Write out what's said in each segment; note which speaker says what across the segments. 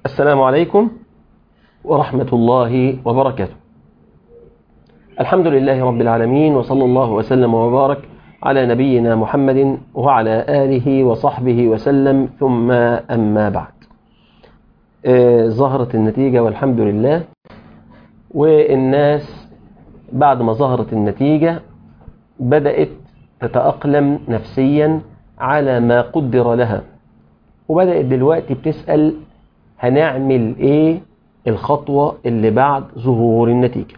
Speaker 1: السلام عليكم ورحمة الله وبركاته الحمد لله رب العالمين وصلى الله وسلم وبارك على نبينا محمد وعلى آله وصحبه وسلم ثم أما بعد آه، ظهرت النتيجة والحمد لله والناس بعد ما ظهرت النتيجة بدأت تتأقلم نفسيا على ما قدر لها وبدأت دلوقتي بتسأل هنعمل ايه الخطوة اللي بعد ظهور النتيجة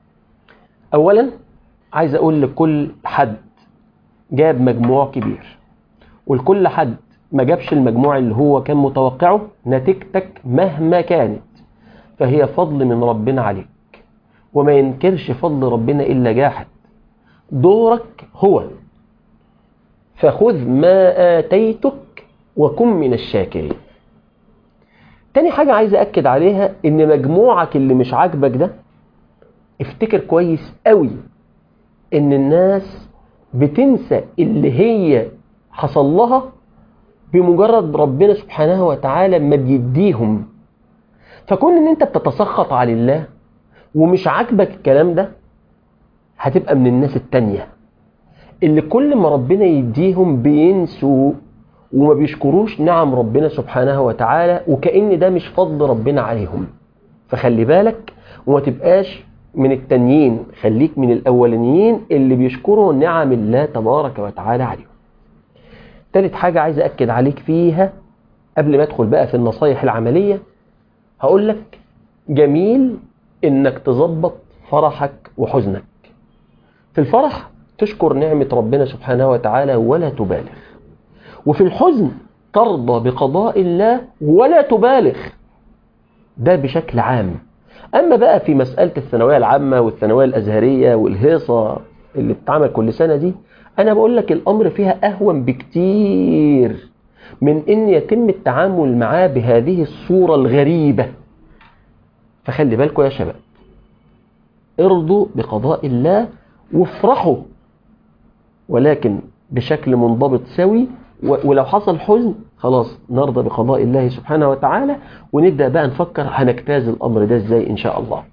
Speaker 1: اولا عايز اقول لكل حد جاب مجموع كبير ولكل حد ما جابش المجموع اللي هو كان متوقعه نتيجتك مهما كانت فهي فضل من ربنا عليك وما ينكرش فضل ربنا الا جاحد دورك هو فخذ ما آتيتك وكن من الشاكرين تاني حاجة عايز أكد عليها إن مجموعك اللي مش عاجبك ده افتكر كويس قوي إن الناس بتنسى اللي هي حصل لها بمجرد ربنا سبحانه وتعالى ما بيديهم فكون إن أنت بتتسخط على الله ومش عاجبك الكلام ده هتبقى من الناس التانية اللي كل ما ربنا يديهم بينسوا وما بيشكروش نعم ربنا سبحانه وتعالى وكأن ده مش فضل ربنا عليهم فخلي بالك وما تبقاش من التانيين خليك من الأولانيين اللي بيشكروا نعم الله تبارك وتعالى عليهم تالت حاجة عايز أكد عليك فيها قبل ما أدخل بقى في النصايح العملية هقول لك جميل إنك تظبط فرحك وحزنك في الفرح تشكر نعمة ربنا سبحانه وتعالى ولا تبالغ وفي الحزن ترضى بقضاء الله ولا تبالغ ده بشكل عام أما بقى في مسألة الثانوية العامة والثانوية الأزهرية والهيصة اللي بتتعمل كل سنة دي أنا بقول لك الأمر فيها أهون بكتير من إن يتم التعامل معاه بهذه الصورة الغريبة فخلي بالكم يا شباب ارضوا بقضاء الله وافرحوا ولكن بشكل منضبط سوي ولو حصل حزن خلاص نرضى بقضاء الله سبحانه وتعالى ونبدأ بقى نفكر هنجتاز الأمر ده ازاي إن شاء الله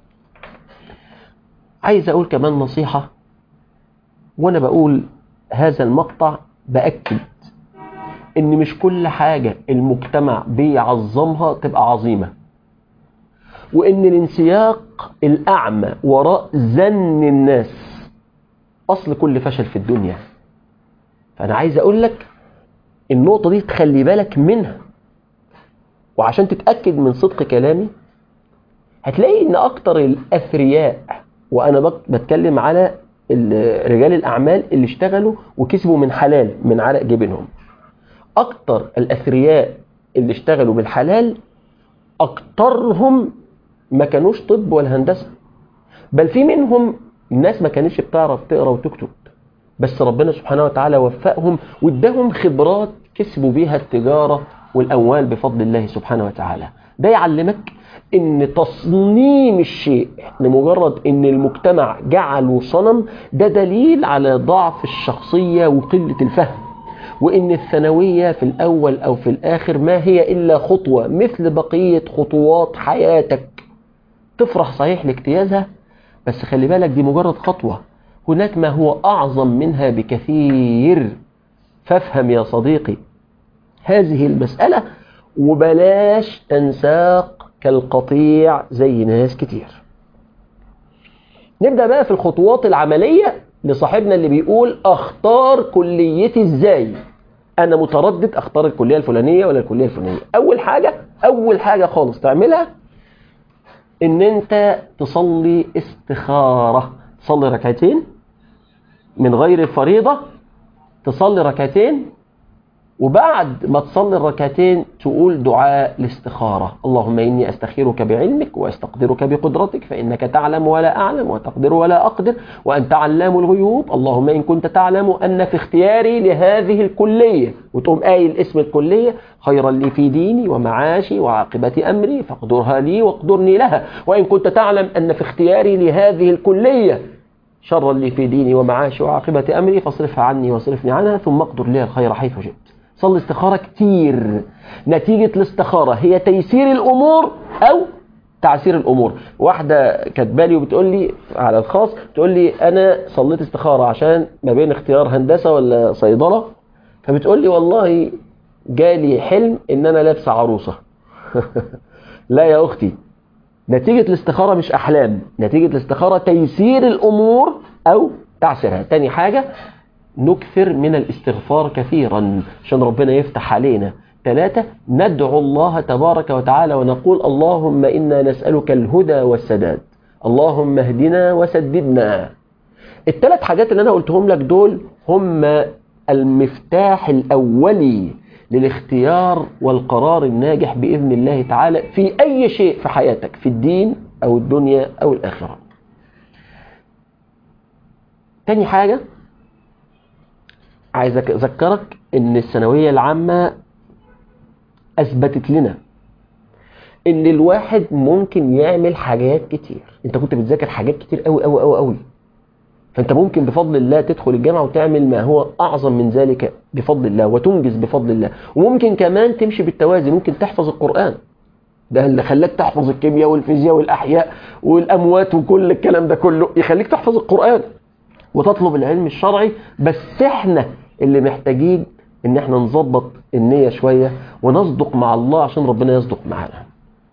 Speaker 1: عايز أقول كمان نصيحة وأنا بقول هذا المقطع بأكد إن مش كل حاجة المجتمع بيعظمها تبقى عظيمة وإن الانسياق الأعمى وراء زن الناس أصل كل فشل في الدنيا فأنا عايز أقول لك النقطة دي تخلي بالك منها وعشان تتأكد من صدق كلامي هتلاقي ان اكتر الاثرياء وانا بتكلم على رجال الاعمال اللي اشتغلوا وكسبوا من حلال من عرق جبينهم اكتر الاثرياء اللي اشتغلوا بالحلال اكترهم ما كانوش طب ولا هندسة بل في منهم ناس ما كانتش بتعرف تقرا وتكتب بس ربنا سبحانه وتعالى وفقهم واداهم خبرات كسبوا بيها التجارة والأموال بفضل الله سبحانه وتعالى ده يعلمك ان تصميم الشيء لمجرد ان المجتمع جعله صنم ده دليل على ضعف الشخصية وقلة الفهم وان الثانوية في الاول او في الاخر ما هي الا خطوة مثل بقية خطوات حياتك تفرح صحيح لاجتيازها بس خلي بالك دي مجرد خطوة هناك ما هو أعظم منها بكثير فافهم يا صديقي هذه المسألة وبلاش تنساق كالقطيع زي ناس كتير نبدأ بقى في الخطوات العملية لصاحبنا اللي بيقول أختار كليتي إزاي أنا متردد أختار الكلية الفلانية ولا الكلية الفلانية أول حاجة أول حاجة خالص تعملها إن أنت تصلي استخارة تصلي ركعتين من غير الفريضة تصلي ركعتين وبعد ما تصلي الركعتين تقول دعاء الاستخارة اللهم إني أستخيرك بعلمك وأستقدرك بقدرتك فإنك تعلم ولا أعلم وتقدر ولا أقدر وأنت علام الغيوب اللهم إن كنت تعلم أن في اختياري لهذه الكلية وتقوم قايل اسم الكلية خيرا لي في ديني ومعاشي وعاقبة أمري فاقدرها لي واقدرني لها وإن كنت تعلم أن في اختياري لهذه الكلية شرا لي في ديني ومعاشي وعاقبة أمري فاصرفها عني واصرفني عنها ثم اقدر لي الخير حيث جئت صلي استخارة كتير نتيجة الاستخارة هي تيسير الأمور أو تعسير الأمور واحدة كاتبالي وبتقول لي على الخاص بتقول لي أنا صليت استخارة عشان ما بين اختيار هندسة ولا صيدلة فبتقول لي والله جالي حلم إن أنا لابسة عروسة لا يا أختي نتيجة الاستخارة مش أحلام نتيجة الاستخارة تيسير الأمور أو تعسيرها تاني حاجة نكثر من الاستغفار كثيرا عشان ربنا يفتح علينا ثلاثة ندعو الله تبارك وتعالى ونقول اللهم إنا نسألك الهدى والسداد اللهم اهدنا وسددنا الثلاث حاجات اللي أنا قلتهم لك دول هم المفتاح الأولي للاختيار والقرار الناجح بإذن الله تعالى في أي شيء في حياتك في الدين أو الدنيا أو الآخرة تاني حاجة عايز أذكرك إن الثانوية العامة أثبتت لنا إن الواحد ممكن يعمل حاجات كتير أنت كنت بتذاكر حاجات كتير قوي قوي قوي قوي فأنت ممكن بفضل الله تدخل الجامعة وتعمل ما هو أعظم من ذلك بفضل الله وتنجز بفضل الله وممكن كمان تمشي بالتوازي ممكن تحفظ القرآن ده اللي خلاك تحفظ الكيمياء والفيزياء والأحياء والأموات وكل الكلام ده كله يخليك تحفظ القرآن وتطلب العلم الشرعي بس احنا اللي محتاجين ان احنا نظبط النية شوية ونصدق مع الله عشان ربنا يصدق معانا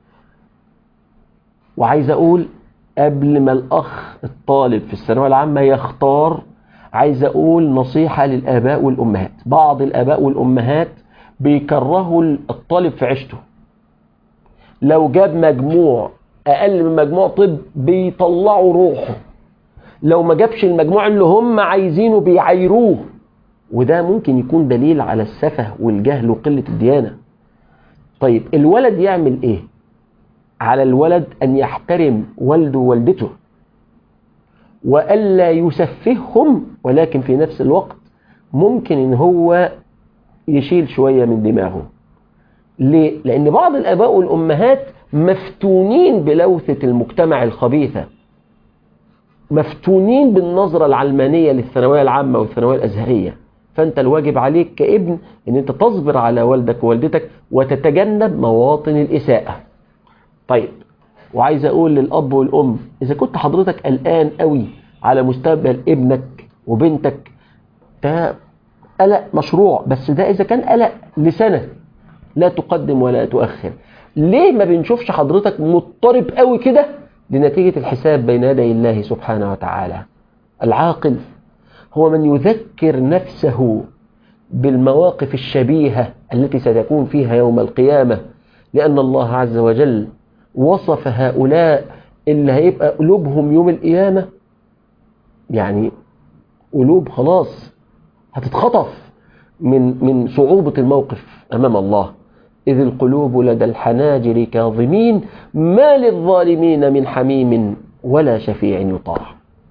Speaker 1: وعايز اقول قبل ما الاخ الطالب في الثانوية العامة يختار عايز اقول نصيحة للاباء والامهات بعض الاباء والامهات بيكرهوا الطالب في عيشته لو جاب مجموع اقل من مجموع طب بيطلعوا روحه لو ما جابش المجموع اللي هم عايزينه بيعايروه وده ممكن يكون دليل على السفه والجهل وقلة الديانة طيب الولد يعمل ايه على الولد ان يحترم والده ووالدته والا يسفههم ولكن في نفس الوقت ممكن ان هو يشيل شوية من دماغه ليه؟ لان بعض الاباء والامهات مفتونين بلوثة المجتمع الخبيثة مفتونين بالنظرة العلمانية للثانوية العامة والثانوية الأزهرية فأنت الواجب عليك كابن أن أنت تصبر على والدك ووالدتك وتتجنب مواطن الإساءة طيب وعايز أقول للأب والأم إذا كنت حضرتك قلقان قوي على مستقبل ابنك وبنتك ده قلق مشروع بس ده إذا كان قلق لسنة لا تقدم ولا تؤخر ليه ما بنشوفش حضرتك مضطرب قوي كده لنتيجة الحساب بين يدي الله سبحانه وتعالى العاقل هو من يذكر نفسه بالمواقف الشبيهة التي ستكون فيها يوم القيامة لأن الله عز وجل وصف هؤلاء اللي هيبقى قلوبهم يوم القيامة يعني قلوب خلاص هتتخطف من من صعوبة الموقف أمام الله إذ القلوب لدى الحناجر كاظمين ما للظالمين من حميم ولا شفيع يطاع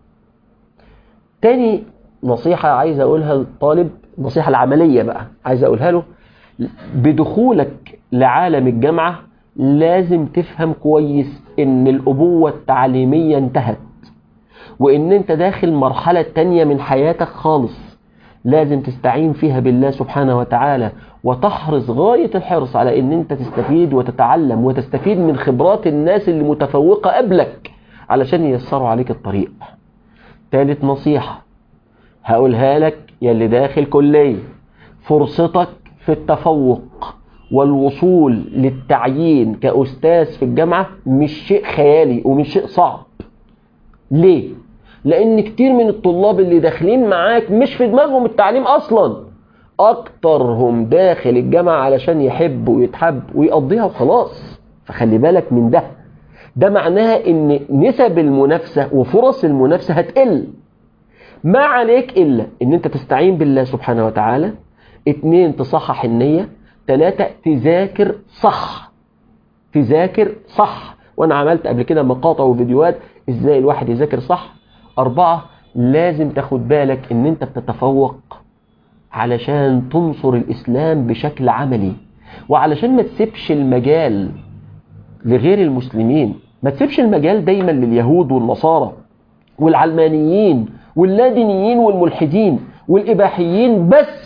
Speaker 1: تاني نصيحة عايز أقولها للطالب النصيحة العملية بقى عايز أقولها له بدخولك لعالم الجامعة لازم تفهم كويس إن الأبوة التعليمية انتهت وإن أنت داخل مرحلة تانية من حياتك خالص لازم تستعين فيها بالله سبحانه وتعالى وتحرص غاية الحرص على ان انت تستفيد وتتعلم وتستفيد من خبرات الناس اللي متفوقة قبلك علشان ييسروا عليك الطريق ثالث نصيحة هقولها لك يا اللي داخل كلية فرصتك في التفوق والوصول للتعيين كأستاذ في الجامعة مش شيء خيالي ومش شيء صعب ليه؟ لان كتير من الطلاب اللي داخلين معاك مش في دماغهم التعليم اصلا اكترهم داخل الجامعة علشان يحب ويتحب ويقضيها وخلاص فخلي بالك من ده ده معناها ان نسب المنافسة وفرص المنافسة هتقل ما عليك الا ان انت تستعين بالله سبحانه وتعالى اتنين تصحح النية تلاتة تذاكر صح تذاكر صح وانا عملت قبل كده مقاطع وفيديوهات ازاي الواحد يذاكر صح أربعة لازم تاخد بالك إن أنت بتتفوق علشان تنصر الإسلام بشكل عملي وعلشان ما تسيبش المجال لغير المسلمين ما تسيبش المجال دايما لليهود والنصارى والعلمانيين واللادينيين والملحدين والإباحيين بس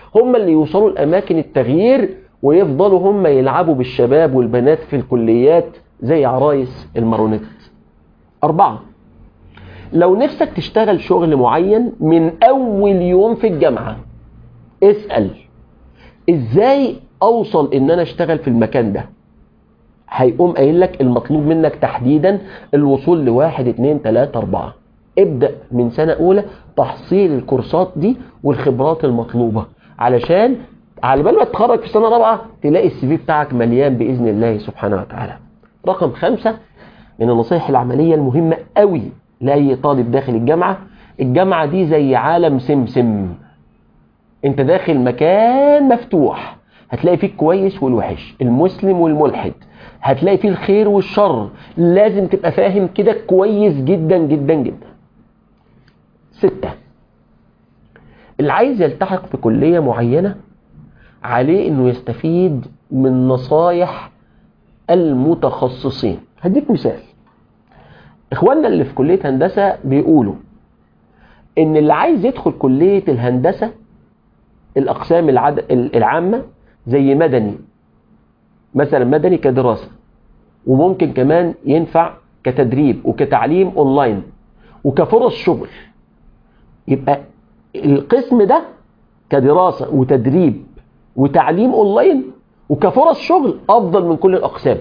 Speaker 1: هم اللي يوصلوا لأماكن التغيير ويفضلوا هم يلعبوا بالشباب والبنات في الكليات زي عرايس المارونيت أربعة لو نفسك تشتغل شغل معين من أول يوم في الجامعة اسأل ازاي اوصل ان انا اشتغل في المكان ده هيقوم قايل لك المطلوب منك تحديدا الوصول لواحد اتنين تلاتة اربعة ابدأ من سنة اولى تحصيل الكورسات دي والخبرات المطلوبة علشان على بال ما تتخرج في سنة رابعة تلاقي السي في بتاعك مليان بإذن الله سبحانه وتعالى رقم خمسة من النصائح العملية المهمة قوي لأي طالب داخل الجامعة الجامعة دي زي عالم سمسم انت داخل مكان مفتوح هتلاقي فيه الكويس والوحش المسلم والملحد هتلاقي فيه الخير والشر لازم تبقى فاهم كده كويس جدا جدا جدا ستة اللي عايز يلتحق في كلية معينة عليه انه يستفيد من نصايح المتخصصين هديك مثال اخواننا اللي في كلية هندسة بيقولوا ان اللي عايز يدخل كلية الهندسة الأقسام العد... العامة زي مدني مثلا مدني كدراسة وممكن كمان ينفع كتدريب وكتعليم أونلاين وكفرص شغل يبقى القسم ده كدراسة وتدريب وتعليم أونلاين وكفرص شغل أفضل من كل الأقسام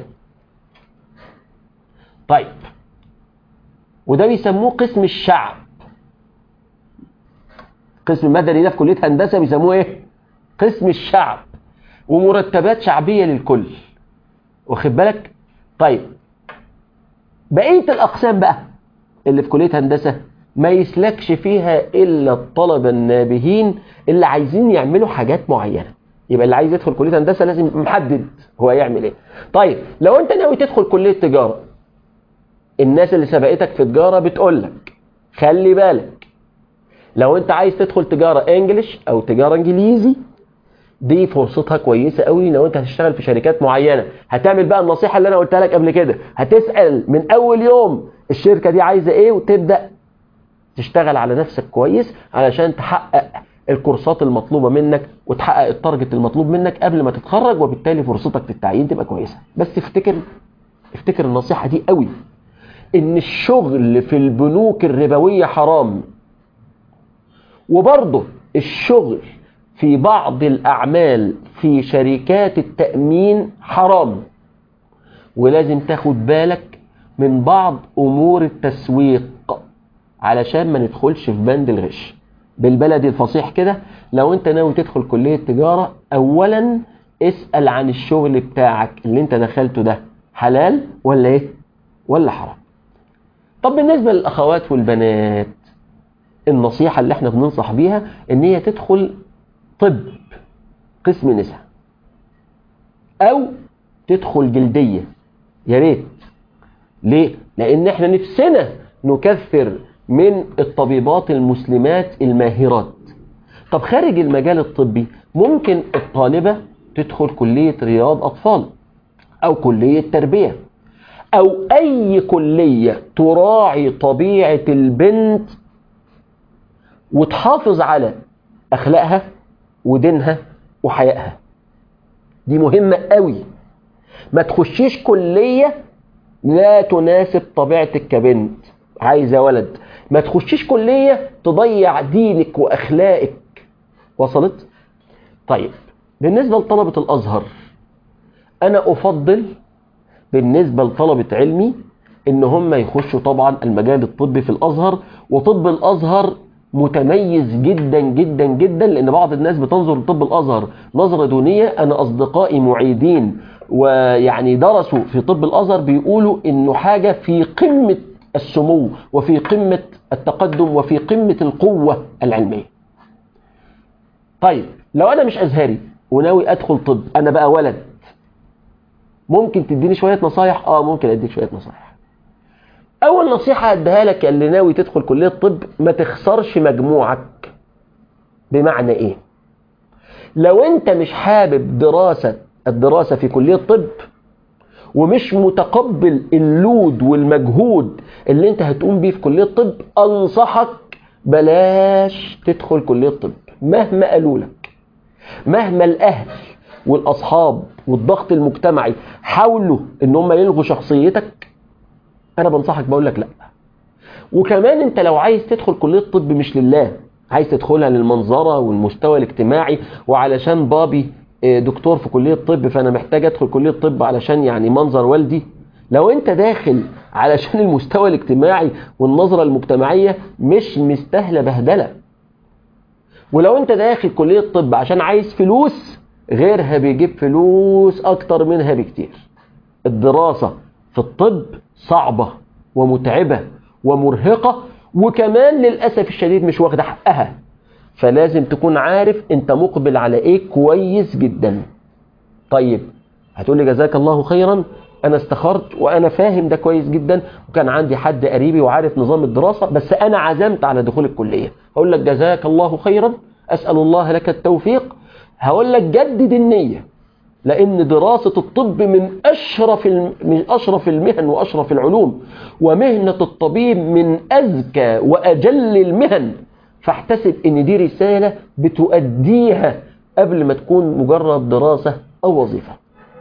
Speaker 1: طيب وده بيسموه قسم الشعب قسم المدني ده في كليه هندسه بيسموه ايه قسم الشعب ومرتبات شعبيه للكل واخد بالك طيب بقيه الاقسام بقى اللي في كليه هندسه ما يسلكش فيها الا الطلبه النابهين اللي عايزين يعملوا حاجات معينه يبقى اللي عايز يدخل كليه هندسه لازم يبقى محدد هو يعمل ايه طيب لو انت ناوي تدخل كليه تجاره الناس اللي سبقتك في تجاره بتقول لك خلي بالك لو انت عايز تدخل تجارة انجليش او تجارة انجليزي دي فرصتها كويسة قوي لو انت هتشتغل في شركات معينة هتعمل بقى النصيحة اللي انا قلتها لك قبل كده هتسأل من اول يوم الشركة دي عايزة ايه وتبدأ تشتغل على نفسك كويس علشان تحقق الكورسات المطلوبة منك وتحقق التارجت المطلوب منك قبل ما تتخرج وبالتالي فرصتك في التعيين تبقى كويسة بس افتكر افتكر النصيحة دي قوي ان الشغل في البنوك الربوية حرام وبرضه الشغل في بعض الأعمال في شركات التأمين حرام ولازم تاخد بالك من بعض أمور التسويق علشان ما ندخلش في بند الغش بالبلدي الفصيح كده لو انت ناوي تدخل كلية تجارة أولا اسأل عن الشغل بتاعك اللي انت دخلته ده حلال ولا ايه ولا حرام طب بالنسبة للأخوات والبنات النصيحة اللي احنا بننصح بيها ان هي تدخل طب قسم نساء او تدخل جلدية يا ريت ليه؟ لان احنا نفسنا نكثر من الطبيبات المسلمات الماهرات طب خارج المجال الطبي ممكن الطالبة تدخل كلية رياض أطفال أو كلية تربية أو أي كلية تراعي طبيعة البنت وتحافظ على أخلاقها ودينها وحيائها دي مهمة قوي ما تخشيش كلية لا تناسب طبيعتك كبنت عايزة ولد ما تخشيش كلية تضيع دينك وأخلاقك وصلت؟ طيب بالنسبة لطلبة الأزهر أنا أفضل بالنسبة لطلبة علمي إن هم يخشوا طبعا المجال الطبي في الأزهر وطب الأزهر متميز جدا جدا جدا لأن بعض الناس بتنظر لطب الأزهر نظرة دونية أنا أصدقائي معيدين ويعني درسوا في طب الأزهر بيقولوا إنه حاجة في قمة السمو وفي قمة التقدم وفي قمة القوة العلمية طيب لو أنا مش أزهري وناوي أدخل طب أنا بقى ولد ممكن تديني شوية نصايح آه ممكن أديك شوية نصايح أول نصيحة أديها لك اللي ناوي تدخل كلية طب ما تخسرش مجموعك بمعنى إيه لو أنت مش حابب دراسة الدراسة في كلية طب ومش متقبل اللود والمجهود اللي انت هتقوم بيه في كلية طب انصحك بلاش تدخل كلية طب مهما قالوا لك مهما الاهل والاصحاب والضغط المجتمعي حاولوا ان هم يلغوا شخصيتك انا بنصحك بقول لك لا وكمان انت لو عايز تدخل كليه الطب مش لله عايز تدخلها للمنظره والمستوى الاجتماعي وعلشان بابي دكتور في كليه الطب فانا محتاج ادخل كليه الطب علشان يعني منظر والدي لو انت داخل علشان المستوى الاجتماعي والنظره المجتمعيه مش مستاهله بهدله ولو انت داخل كليه الطب عشان عايز فلوس غيرها بيجيب فلوس اكتر منها بكتير الدراسه في الطب صعبه ومتعبه ومرهقه وكمان للاسف الشديد مش واخده حقها فلازم تكون عارف انت مقبل على ايه كويس جدا طيب هتقول لي جزاك الله خيرا انا استخرت وانا فاهم ده كويس جدا وكان عندي حد قريبي وعارف نظام الدراسه بس انا عزمت على دخول الكليه هقول لك جزاك الله خيرا اسال الله لك التوفيق هقول لك جدد النيه لان دراسه الطب من اشرف من اشرف المهن واشرف العلوم ومهنه الطبيب من اذكى واجل المهن فاحتسب ان دي رساله بتؤديها قبل ما تكون مجرد دراسه او وظيفه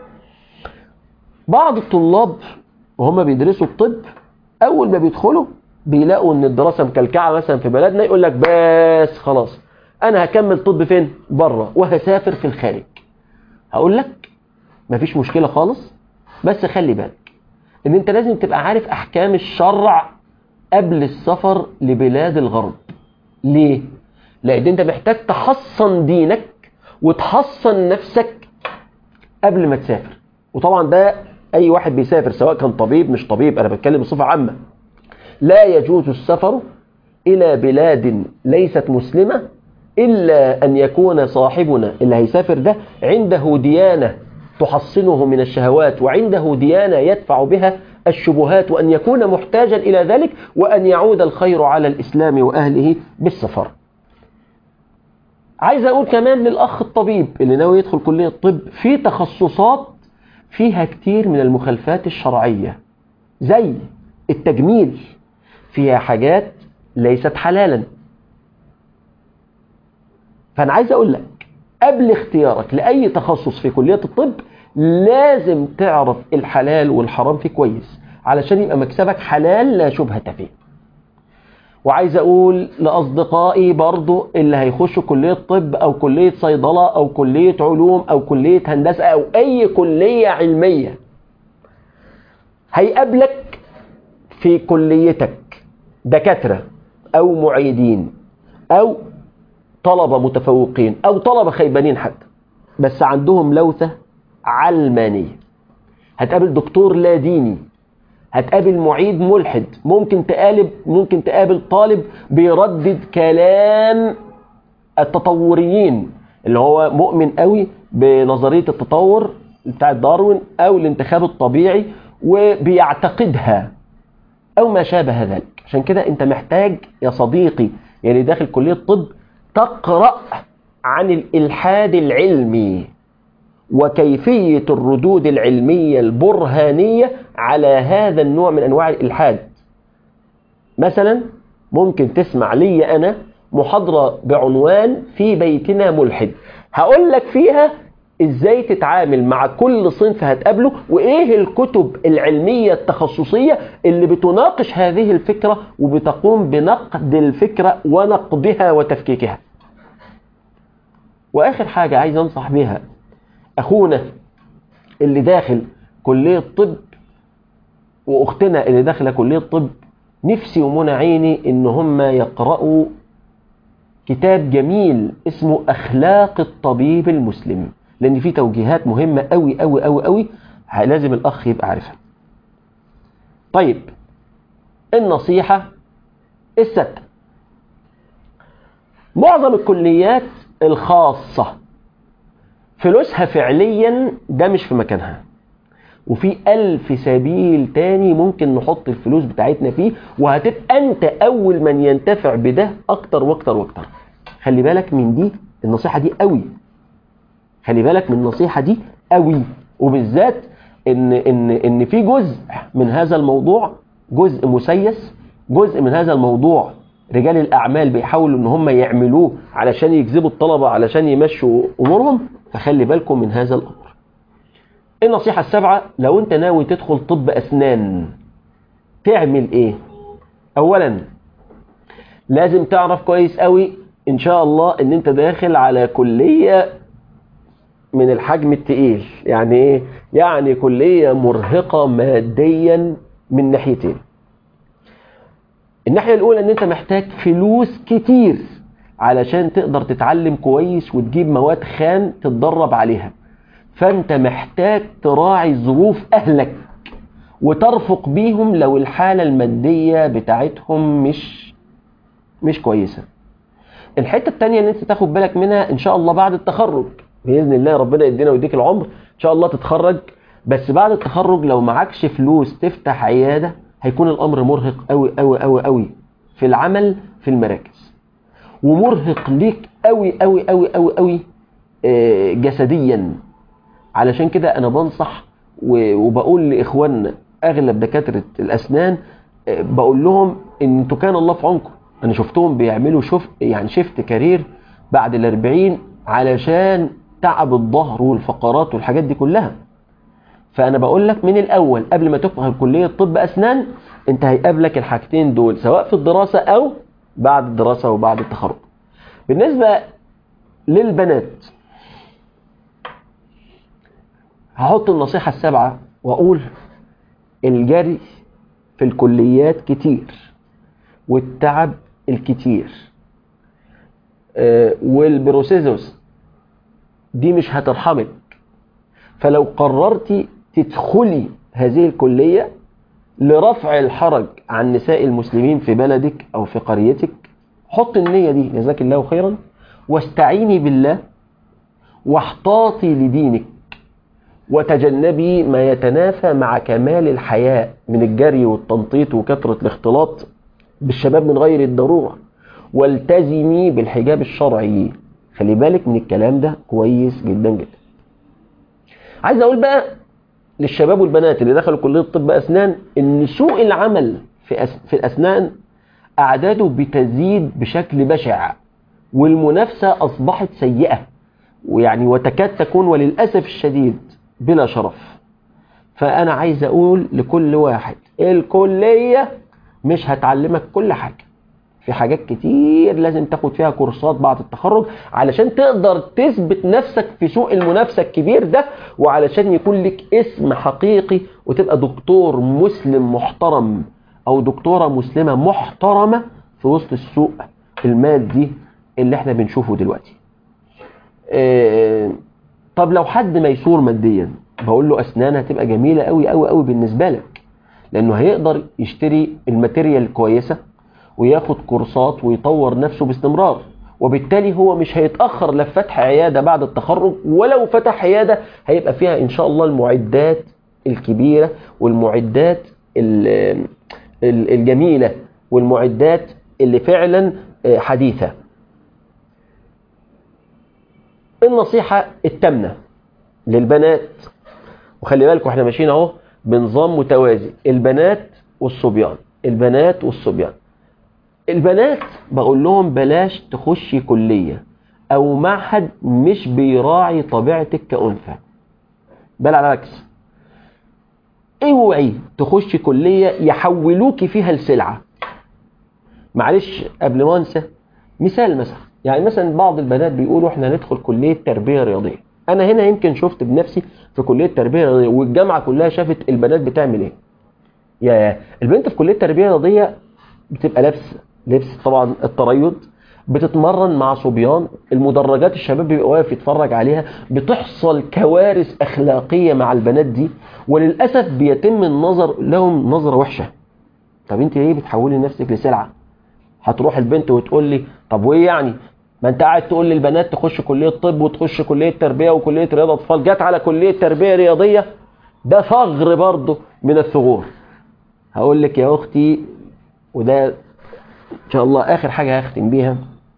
Speaker 1: بعض الطلاب وهم بيدرسوا الطب اول ما بيدخلوا بيلاقوا ان الدراسه مكلكعه مثلا في بلدنا يقول لك بس خلاص انا هكمل طب فين بره وهسافر في الخارج هقول لك مفيش مشكله خالص بس خلي بالك ان انت لازم تبقى عارف احكام الشرع قبل السفر لبلاد الغرب ليه لان انت محتاج تحصن دينك وتحصن نفسك قبل ما تسافر وطبعا ده اي واحد بيسافر سواء كان طبيب مش طبيب انا بتكلم بصفه عامه لا يجوز السفر الى بلاد ليست مسلمه الا ان يكون صاحبنا اللي هيسافر ده عنده ديانه تحصنه من الشهوات وعنده ديانه يدفع بها الشبهات وان يكون محتاجا الى ذلك وان يعود الخير على الاسلام واهله بالسفر عايز اقول كمان للاخ الطبيب اللي ناوي يدخل كليه الطب في تخصصات فيها كتير من المخالفات الشرعية زي التجميل فيها حاجات ليست حلالا فأنا عايز أقول لك قبل اختيارك لأي تخصص في كلية الطب لازم تعرف الحلال والحرام فيه كويس علشان يبقى مكسبك حلال لا شبهة فيه وعايز أقول لأصدقائي برضو اللي هيخشوا كلية طب أو كلية صيدلة أو كلية علوم أو كلية هندسة أو أي كلية علمية هيقابلك في كليتك دكاترة أو معيدين أو طلبة متفوقين أو طلبة خيبانين حتى بس عندهم لوثة علمانية هتقابل دكتور لا ديني هتقابل معيد ملحد ممكن تقابل ممكن تقابل طالب بيردد كلام التطوريين اللي هو مؤمن قوي بنظريه التطور بتاعه داروين او الانتخاب الطبيعي وبيعتقدها او ما شابه ذلك عشان كده انت محتاج يا صديقي يعني داخل كليه الطب تقرا عن الالحاد العلمي وكيفية الردود العلمية البرهانية على هذا النوع من أنواع الإلحاد مثلا ممكن تسمع لي أنا محاضرة بعنوان في بيتنا ملحد هقول لك فيها ازاي تتعامل مع كل صنف هتقابله وايه الكتب العلمية التخصصية اللي بتناقش هذه الفكرة وبتقوم بنقد الفكرة ونقدها وتفكيكها واخر حاجة عايز انصح بيها اخونا اللي داخل كلية طب واختنا اللي داخله كلية طب نفسي ومنى عيني ان هم يقرأوا كتاب جميل اسمه اخلاق الطبيب المسلم لان فيه توجيهات مهمة قوي قوي قوي قوي لازم الاخ يبقى عارفها طيب النصيحة الستة معظم الكليات الخاصة فلوسها فعليا ده مش في مكانها وفي ألف سبيل تاني ممكن نحط الفلوس بتاعتنا فيه وهتبقى أنت أول من ينتفع بده أكتر وأكتر وأكتر خلي بالك من دي النصيحة دي قوي خلي بالك من النصيحة دي قوي وبالذات إن, إن, إن في جزء من هذا الموضوع جزء مسيس جزء من هذا الموضوع رجال الأعمال بيحاولوا إن هم يعملوه علشان يجذبوا الطلبة علشان يمشوا أمورهم فخلي بالكم من هذا الأمر النصيحة السابعة لو أنت ناوي تدخل طب أسنان تعمل إيه؟ أولا لازم تعرف كويس قوي إن شاء الله إن أنت داخل على كلية من الحجم التقيل يعني إيه؟ يعني كلية مرهقة ماديا من ناحيتين الناحية الأولى إن أنت محتاج فلوس كتير علشان تقدر تتعلم كويس وتجيب مواد خام تتدرب عليها فأنت محتاج تراعي ظروف أهلك وترفق بيهم لو الحالة المادية بتاعتهم مش مش كويسة الحتة التانية اللي انت تاخد بالك منها ان شاء الله بعد التخرج بإذن الله ربنا يدينا ويديك العمر ان شاء الله تتخرج بس بعد التخرج لو معكش فلوس تفتح عيادة هيكون الامر مرهق قوي قوي قوي قوي في العمل في المراكز ومرهق ليك قوي قوي قوي قوي قوي آه، جسديا علشان كده انا بنصح و- وبقول لاخواننا اغلب دكاتره الاسنان آه، بقول لهم ان انتوا كان الله في عونكم انا شفتهم بيعملوا شوف يعني شيفت كارير بعد الأربعين علشان تعب الظهر والفقرات والحاجات دي كلها فانا بقول لك من الاول قبل ما تدخل كليه طب اسنان انت هيقابلك الحاجتين دول سواء في الدراسه او بعد الدراسه وبعد التخرج بالنسبه للبنات هحط النصيحه السابعه واقول الجري في الكليات كتير والتعب الكتير آه، والبروسيسوس دي مش هترحمك فلو قررتي تدخلي هذه الكلية لرفع الحرج عن نساء المسلمين في بلدك أو في قريتك حط النية دي جزاك الله خيرا واستعيني بالله واحتاطي لدينك وتجنبي ما يتنافى مع كمال الحياة من الجري والتنطيط وكثرة الاختلاط بالشباب من غير الضرورة والتزمي بالحجاب الشرعي خلي بالك من الكلام ده كويس جدا جدا عايز اقول بقى للشباب والبنات اللي دخلوا كليه طب اسنان ان سوق العمل في أس... في الاسنان اعداده بتزيد بشكل بشع والمنافسه اصبحت سيئه ويعني وتكاد تكون وللاسف الشديد بلا شرف فانا عايز اقول لكل واحد الكليه مش هتعلمك كل حاجه في حاجات كتير لازم تاخد فيها كورسات بعد التخرج علشان تقدر تثبت نفسك في سوق المنافسة الكبير ده وعلشان يكون لك اسم حقيقي وتبقى دكتور مسلم محترم او دكتورة مسلمة محترمة في وسط السوق المادي اللي احنا بنشوفه دلوقتي اه طب لو حد ميسور ماديا بقول له اسنان هتبقى جميلة قوي قوي قوي بالنسبة لك لانه هيقدر يشتري الماتيريال الكويسه وياخد كورسات ويطور نفسه باستمرار وبالتالي هو مش هيتأخر لا في فتح عيادة بعد التخرج ولو فتح عيادة هيبقى فيها إن شاء الله المعدات الكبيرة والمعدات ال- ال- الجميلة والمعدات اللي فعلا حديثة النصيحة التامنة للبنات وخلي بالكم احنا ماشيين اهو بنظام متوازي البنات والصبيان البنات والصبيان البنات بقول لهم بلاش تخشي كلية او معهد مش بيراعي طبيعتك كأنثى بل على العكس اوعي تخشي كلية يحولوكي فيها لسلعة معلش قبل ما انسى مثال مثلا يعني مثلا بعض البنات بيقولوا احنا ندخل كلية تربية رياضية انا هنا يمكن شفت بنفسي في كلية تربية رياضية والجامعة كلها شافت البنات بتعمل ايه يا البنت في كلية تربية رياضية بتبقى لابس لبس طبعا التريض بتتمرن مع صبيان المدرجات الشباب بيبقى واقف يتفرج عليها بتحصل كوارث اخلاقيه مع البنات دي وللاسف بيتم النظر لهم نظره وحشه طب انت ايه بتحولي نفسك لسلعه هتروح البنت وتقول لي طب وايه يعني ما انت قاعد تقول للبنات تخش كليه طب وتخش كليه تربيه وكليه رياضه اطفال جت على كليه تربيه رياضيه ده ثغر برضه من الثغور هقول لك يا اختي وده ان شاء الله اخر حاجه هختم بيها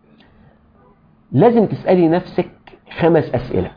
Speaker 1: لازم تسالي نفسك خمس اسئله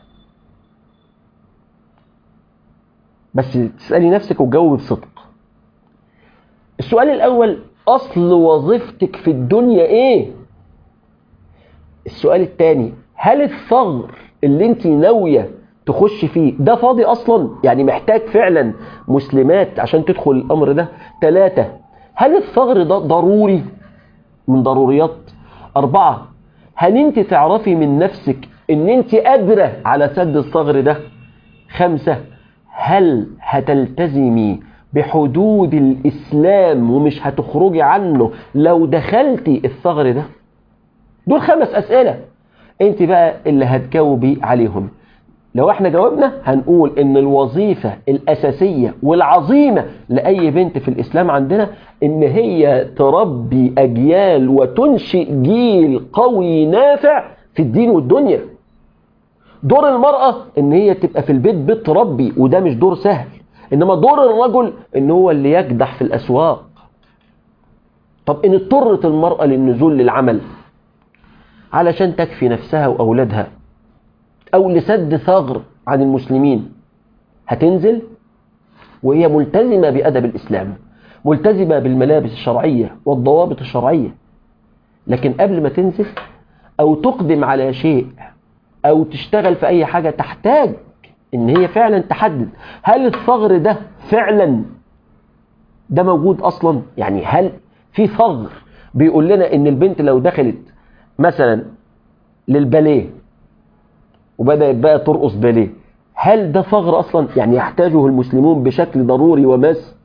Speaker 1: بس تسالي نفسك وتجاوب بصدق السؤال الاول اصل وظيفتك في الدنيا ايه السؤال الثاني هل الثغر اللي انت ناويه تخش فيه ده فاضي اصلا يعني محتاج فعلا مسلمات عشان تدخل الامر ده ثلاثة هل الثغر ده ضروري من ضروريات أربعة هل انت تعرفي من نفسك ان انت قادرة على سد الثغر ده خمسة هل هتلتزمي بحدود الإسلام ومش هتخرجي عنه لو دخلتي الثغر ده دول خمس أسئلة انت بقى اللي هتجاوبي عليهم لو احنا جاوبنا هنقول ان الوظيفة الأساسية والعظيمة لأي بنت في الإسلام عندنا ان هي تربي أجيال وتنشئ جيل قوي نافع في الدين والدنيا دور المرأة ان هي تبقى في البيت بتربي وده مش دور سهل انما دور الرجل ان هو اللي يكدح في الاسواق طب ان اضطرت المرأة للنزول للعمل علشان تكفي نفسها واولادها او لسد ثغر عن المسلمين هتنزل وهي ملتزمة بأدب الإسلام ملتزمة بالملابس الشرعية والضوابط الشرعية لكن قبل ما تنزل أو تقدم على شيء أو تشتغل في أي حاجة تحتاج إن هي فعلا تحدد هل الثغر ده فعلا ده موجود أصلا يعني هل في ثغر بيقول لنا إن البنت لو دخلت مثلا للباليه وبدأت بقى ترقص باليه هل ده ثغر أصلا يعني يحتاجه المسلمون بشكل ضروري وماس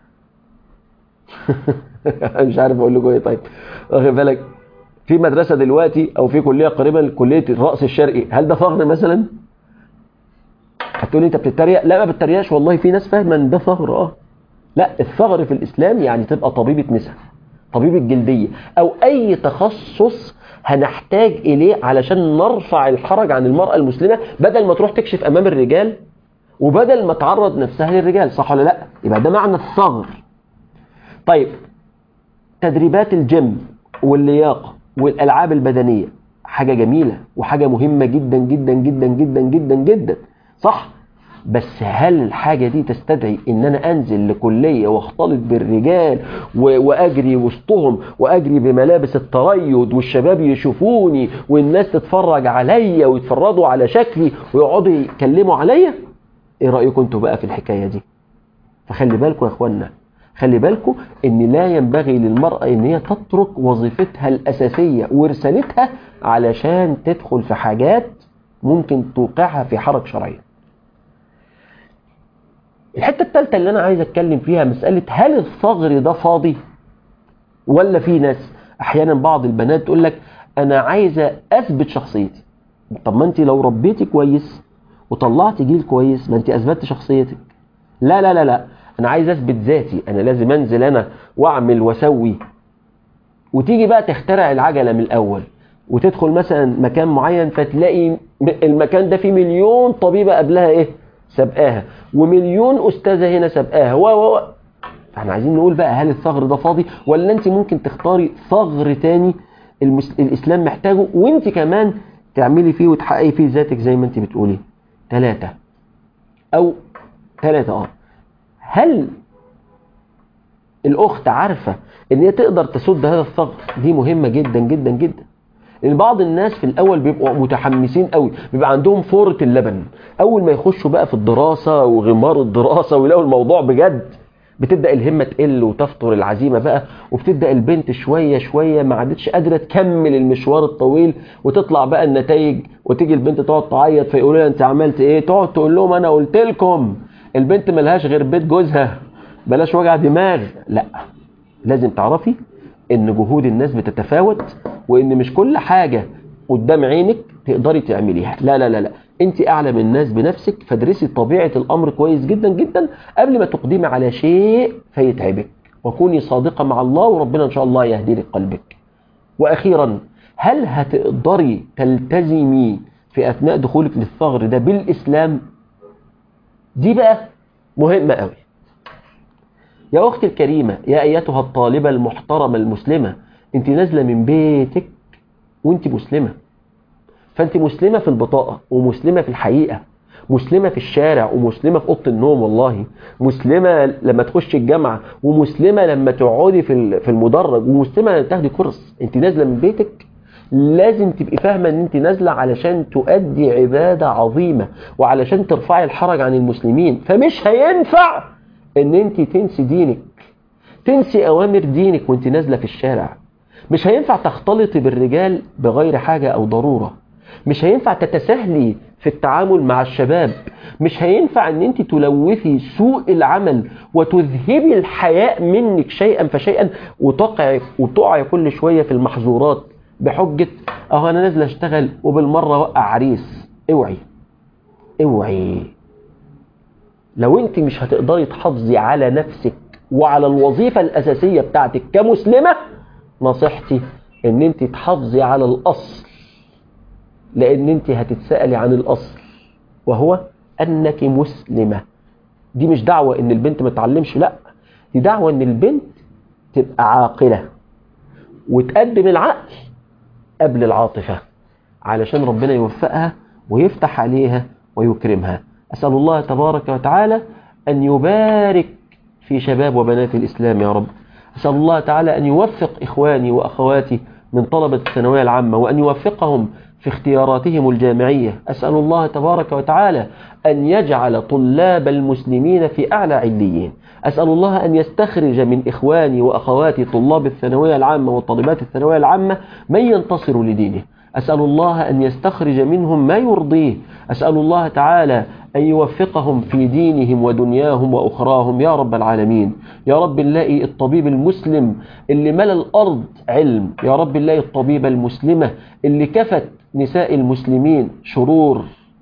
Speaker 1: مش عارف أقول لكم إيه طيب واخد بالك في مدرسة دلوقتي أو في كلية قريبة لكلية الرأس الشرقي هل ده ثغر مثلا هتقول انت بتتريق لا ما بتتريقش والله في ناس فاهمه ان ده ثغر اه لا الثغر في الاسلام يعني تبقى طبيبه نساء طبيبه جلديه او اي تخصص هنحتاج اليه علشان نرفع الحرج عن المراه المسلمه بدل ما تروح تكشف امام الرجال وبدل ما تعرض نفسها للرجال صح ولا لا يبقى ده معنى الثغر طيب تدريبات الجيم واللياقه والالعاب البدنيه حاجه جميله وحاجه مهمه جدا جدا جدا جدا جدا جدا صح بس هل الحاجة دي تستدعي ان انا انزل لكلية واختلط بالرجال و- واجري وسطهم واجري بملابس التريض والشباب يشوفوني والناس تتفرج عليا ويتفرجوا على شكلي ويقعدوا يتكلموا عليا ايه رأيكم انتوا بقى في الحكاية دي فخلي بالكم يا اخوانا خلي بالكم ان لا ينبغي للمرأة ان هي تترك وظيفتها الاساسية ورسالتها علشان تدخل في حاجات ممكن توقعها في حرج شرعي الحتة الثالثة اللي أنا عايز أتكلم فيها مسألة هل الثغر ده فاضي ولا في ناس أحيانا بعض البنات تقول لك أنا عايزة أثبت شخصيتي طب ما أنت لو ربيتي كويس وطلعتي جيل كويس ما أنت أثبتت شخصيتك لا لا لا لا أنا عايز أثبت ذاتي أنا لازم أنزل أنا وأعمل وأسوي وتيجي بقى تخترع العجلة من الأول وتدخل مثلا مكان معين فتلاقي المكان ده فيه مليون طبيبة قبلها إيه سبقاها ومليون أستاذة هنا سبقاها و و و فاحنا عايزين نقول بقى هل الثغر ده فاضي ولا انت ممكن تختاري ثغر تاني المس... الإسلام محتاجه وانت كمان تعملي فيه وتحققي فيه ذاتك زي ما انت بتقولي ثلاثة أو ثلاثة اه هل الأخت عارفة ان هي تقدر تسد هذا الثغر دي مهمة جدا جدا جدا لان بعض الناس في الاول بيبقوا متحمسين قوي بيبقى عندهم فورة اللبن اول ما يخشوا بقى في الدراسة وغمار الدراسة ويلاقوا الموضوع بجد بتبدا الهمه تقل وتفطر العزيمه بقى وبتبدا البنت شويه شويه ما عادتش قادره تكمل المشوار الطويل وتطلع بقى النتائج وتيجي البنت تقعد تعيط فيقولوا لها انت عملت ايه تقعد تقول لهم انا قلت لكم البنت ملهاش غير بيت جوزها بلاش وجع دماغ لا لازم تعرفي ان جهود الناس بتتفاوت وان مش كل حاجة قدام عينك تقدري تعمليها لا لا لا لا انت اعلم الناس بنفسك فادرسي طبيعة الامر كويس جدا جدا قبل ما تقدمي على شيء فيتعبك وكوني صادقة مع الله وربنا ان شاء الله يهدي لك قلبك واخيرا هل هتقدري تلتزمي في اثناء دخولك للثغر ده بالاسلام دي بقى مهمة قوي يا أختي الكريمة يا أيتها الطالبة المحترمة المسلمة أنت نازلة من بيتك وأنت مسلمة فأنت مسلمة في البطاقة ومسلمة في الحقيقة مسلمة في الشارع ومسلمة في أوضة النوم والله مسلمة لما تخش الجامعة ومسلمة لما تقعدي في في المدرج ومسلمة لما تاخدي كورس انت نازلة من بيتك لازم تبقي فاهمة ان انت نازلة علشان تؤدي عبادة عظيمة وعلشان ترفعي الحرج عن المسلمين فمش هينفع ان انت تنسي دينك تنسي اوامر دينك وانت نازلة في الشارع مش هينفع تختلطي بالرجال بغير حاجة او ضرورة مش هينفع تتساهلي في التعامل مع الشباب مش هينفع ان انت تلوثي سوء العمل وتذهبي الحياء منك شيئا فشيئا وتقعي وتقعي كل شوية في المحظورات بحجة اهو انا نازل اشتغل وبالمرة وقع عريس اوعي اوعي لو انت مش هتقدري تحافظي على نفسك وعلى الوظيفة الاساسية بتاعتك كمسلمة نصيحتي ان انت تحافظي على الاصل لان انت هتتسألي عن الاصل وهو انك مسلمة دي مش دعوة ان البنت ما تتعلمش لا دي دعوة ان البنت تبقى عاقلة وتقدم العقل قبل العاطفة علشان ربنا يوفقها ويفتح عليها ويكرمها أسأل الله تبارك وتعالى أن يبارك في شباب وبنات الإسلام يا رب أسأل الله تعالى أن يوفق إخواني وأخواتي من طلبة الثانوية العامة وأن يوفقهم في اختياراتهم الجامعية أسأل الله تبارك وتعالى أن يجعل طلاب المسلمين في أعلى عليين أسأل الله أن يستخرج من إخواني وأخواتي طلاب الثانوية العامة وطالبات الثانوية العامة من ينتصر لدينه أسأل الله أن يستخرج منهم ما يرضيه أسأل الله تعالى أن يوفقهم في دينهم ودنياهم وأخراهم يا رب العالمين يا رب نلاقي الطبيب المسلم اللي ملى الأرض علم يا رب نلاقي الطبيبة المسلمة اللي كفت نساء المسلمين شرور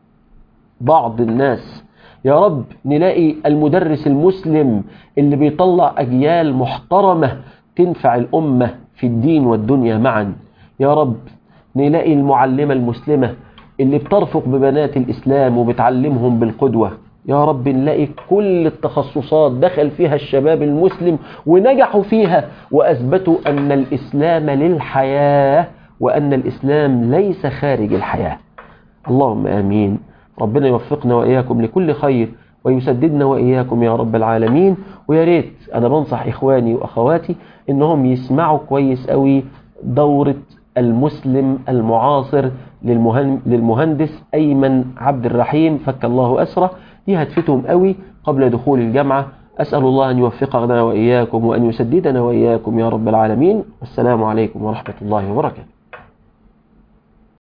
Speaker 1: بعض الناس يا رب نلاقي المدرس المسلم اللي بيطلع أجيال محترمة تنفع الأمة في الدين والدنيا معا يا رب نلاقي المعلمة المسلمة اللي بترفق ببنات الإسلام وبتعلمهم بالقدوة يا رب نلاقي كل التخصصات دخل فيها الشباب المسلم ونجحوا فيها وأثبتوا أن الإسلام للحياة وأن الإسلام ليس خارج الحياة اللهم آمين ربنا يوفقنا وإياكم لكل خير ويسددنا وإياكم يا رب العالمين ويا ريت أنا بنصح إخواني وأخواتي إنهم يسمعوا كويس قوي دورة المسلم المعاصر للمهندس أيمن عبد الرحيم فك الله أسره دي هتفتهم قوي قبل دخول الجامعة أسأل الله أن يوفقنا وإياكم وأن يسددنا وإياكم يا رب العالمين والسلام عليكم ورحمة الله وبركاته